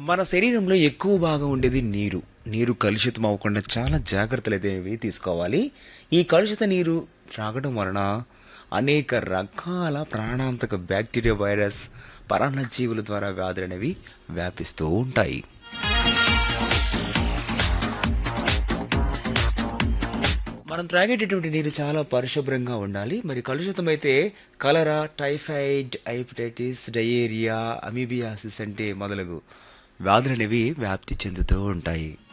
మన శరీరంలో ఎక్కువ భాగం ఉండేది నీరు నీరు కలుషితం అవ్వకుండా చాలా జాగ్రత్తలు అయితే తీసుకోవాలి ఈ కలుషిత నీరు త్రాగడం వలన అనేక రకాల ప్రాణాంతక బ్యాక్టీరియా వైరస్ పరాన్నజీవుల ద్వారా వ్యాధులు అనేవి వ్యాపిస్తూ ఉంటాయి మనం త్రాగేటటువంటి నీరు చాలా పరిశుభ్రంగా ఉండాలి మరి కలుషితమైతే cholera typhoid hepatitis diarrhoea amoebiasis అంటే మొదలగు వ్యాధులు అనేవి వ్యాప్తి చెందుతూ ఉంటాయి